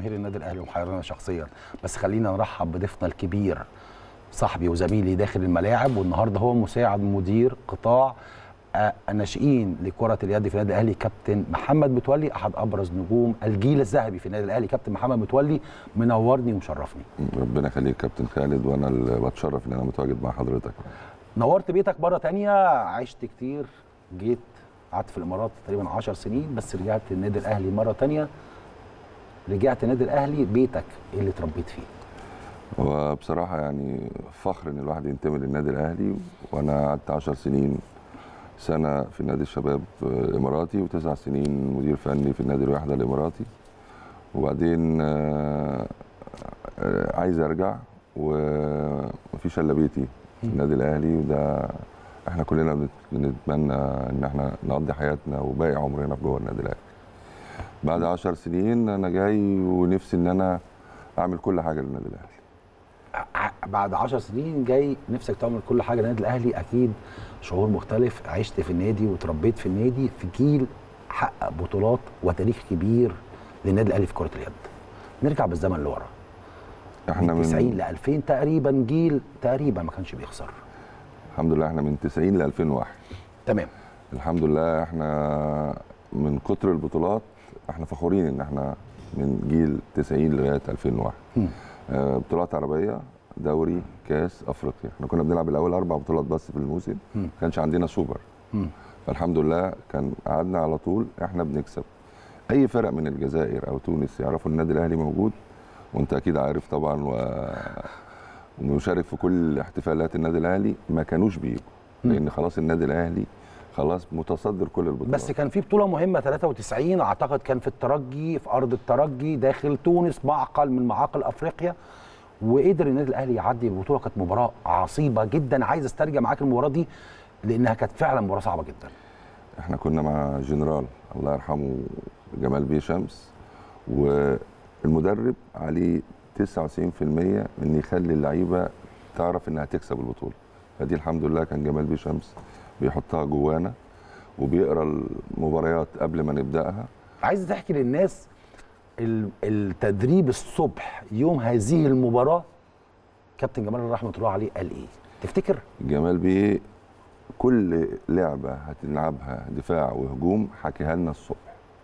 جماهير النادي الاهلي ومحيرنا شخصيا بس خلينا نرحب بضيفنا الكبير صاحبي وزميلي داخل الملاعب والنهارده هو مساعد مدير قطاع آه، الناشئين لكره اليد في النادي الاهلي كابتن محمد متولي احد ابرز نجوم الجيل الذهبي في النادي الاهلي كابتن محمد متولي منورني ومشرفني ربنا يخليك كابتن خالد وانا اللي بتشرف ان انا متواجد مع حضرتك نورت بيتك مره تانية عشت كتير جيت قعدت في الامارات تقريبا 10 سنين بس رجعت النادي الاهلي مره تانية رجعت النادي الاهلي بيتك اللي اتربيت فيه وبصراحه يعني فخر ان الواحد ينتمي للنادي الاهلي وانا قعدت 10 سنين سنه في نادي الشباب الاماراتي وتسع سنين مدير فني في النادي الوحده الاماراتي وبعدين آه، آه، عايز ارجع ومفيش الا بيتي في النادي الاهلي وده احنا كلنا بنت- بنتمنى ان احنا نقضي حياتنا وباقي عمرنا في جوه النادي الاهلي بعد عشر سنين انا جاي ونفسي ان انا اعمل كل حاجه للنادي الاهلي ع- بعد 10 سنين جاي نفسك تعمل كل حاجه للنادي الاهلي اكيد شعور مختلف عشت في النادي وتربيت في النادي في جيل حقق بطولات وتاريخ كبير للنادي الاهلي في كره اليد نرجع بالزمن لورا احنا من 90 من ل 2000 تقريبا جيل تقريبا ما كانش بيخسر الحمد لله احنا من 90 ل 2001 تمام الحمد لله احنا من كتر البطولات احنا فخورين ان احنا من جيل 90 لغايه 2001 مم. آه، بطولات عربيه دوري كاس افريقيا احنا كنا بنلعب الاول اربع بطولات بس في الموسم مم. ما كانش عندنا سوبر مم. فالحمد لله كان قعدنا على طول احنا بنكسب اي فرق من الجزائر او تونس يعرفوا النادي الاهلي موجود وانت اكيد عارف طبعا و... ومشارك في كل احتفالات النادي الاهلي ما كانوش بيجوا لان خلاص النادي الاهلي خلاص متصدر كل البطولات بس كان في بطوله مهمه 93 اعتقد كان في الترجي في ارض الترجي داخل تونس معقل من معاقل افريقيا وقدر النادي الاهلي يعدي البطوله كانت مباراه عصيبه جدا عايز استرجع معاك المباراه دي لانها كانت فعلا مباراه صعبه جدا احنا كنا مع جنرال الله يرحمه جمال بيه شمس والمدرب عليه 99% ان يخلي اللعيبه تعرف انها تكسب البطوله فدي الحمد لله كان جمال بيه شمس بيحطها جوانا وبيقرا المباريات قبل ما نبداها عايز تحكي للناس ال- التدريب الصبح يوم هذه المباراه كابتن جمال رحمه الله عليه قال ايه تفتكر جمال بيه كل لعبه هتلعبها دفاع وهجوم حكيها لنا الصبح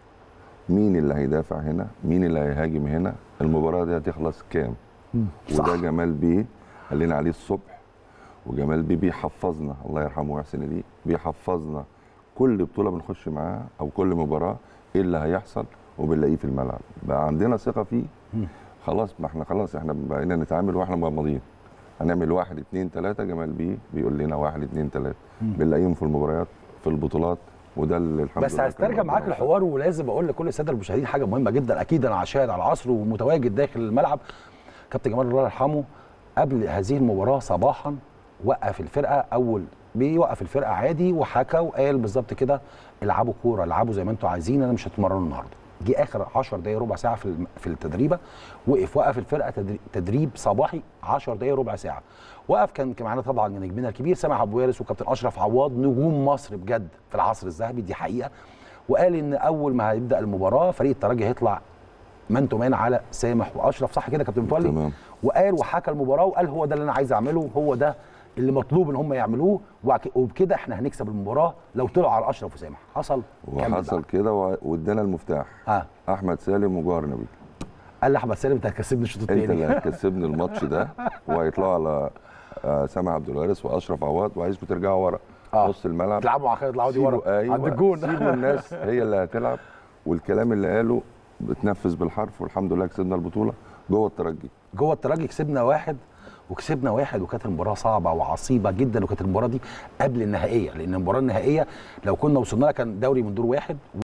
مين اللي هيدافع هنا مين اللي هيهاجم هنا المباراه دي هتخلص كام صح. وده جمال بيه قال لنا عليه الصبح وجمال بيه بيحفظنا الله يرحمه ويحسن اليه بيحفظنا كل بطوله بنخش معاها او كل مباراه ايه اللي هيحصل وبنلاقيه في الملعب بقى عندنا ثقه فيه خلاص ما احنا خلاص احنا بقينا نتعامل واحنا مغمضين هنعمل واحد اتنين تلاته جمال بيه بيقول لنا واحد اتنين تلاته بنلاقيهم في المباريات في البطولات وده اللي الحمد بس لله كان هسترجع ربنا معاك وفقنا. الحوار ولازم اقول لكل الساده المشاهدين حاجه مهمه جدا اكيد انا شاهد على العصر ومتواجد داخل الملعب كابتن جمال الله يرحمه قبل هذه المباراه صباحا وقف الفرقه اول بيوقف الفرقه عادي وحكى وقال بالظبط كده العبوا كوره العبوا زي ما انتم عايزين انا مش هتمرنوا النهارده جه اخر 10 دقائق ربع ساعه في الم- في التدريبه وقف وقف الفرقه تدري- تدريب صباحي 10 دقائق ربع ساعه وقف كان كان معانا طبعا نجمنا الكبير سامح ابو وارث وكابتن اشرف عواد نجوم مصر بجد في العصر الذهبي دي حقيقه وقال ان اول ما هيبدا المباراه فريق الترجي هيطلع مان تو مان على سامح واشرف صح كده يا كابتن متولي تمام. وقال وحكى المباراه وقال هو ده اللي انا عايز اعمله هو ده اللي مطلوب ان هم يعملوه وعك- وبكده احنا هنكسب المباراه لو طلعوا على اشرف وسامح حصل كمل وحصل بقى. كده وع- وادانا المفتاح ها احمد سالم وجوهر نبيل قال لاحمد سالم انت هتكسبني الشوط انت اللي الثاني هتكسبني الماتش ده وهيطلعوا على آه، سامح عبد الوارث واشرف عواد وعايزكم ترجعوا ورا آه. نص الملعب تلعبوا مع خالد العوضي سيبوا- ورا أيوة، عند الجون سيبوا الناس هي اللي هتلعب والكلام اللي قاله بتنفذ بالحرف والحمد لله كسبنا البطوله جوه الترجي جوه الترجي كسبنا واحد وكسبنا واحد وكانت المباراه صعبه وعصيبه جدا وكانت المباراه دي قبل النهائيه لان المباراه النهائيه لو كنا وصلنا لها كان دوري من دور واحد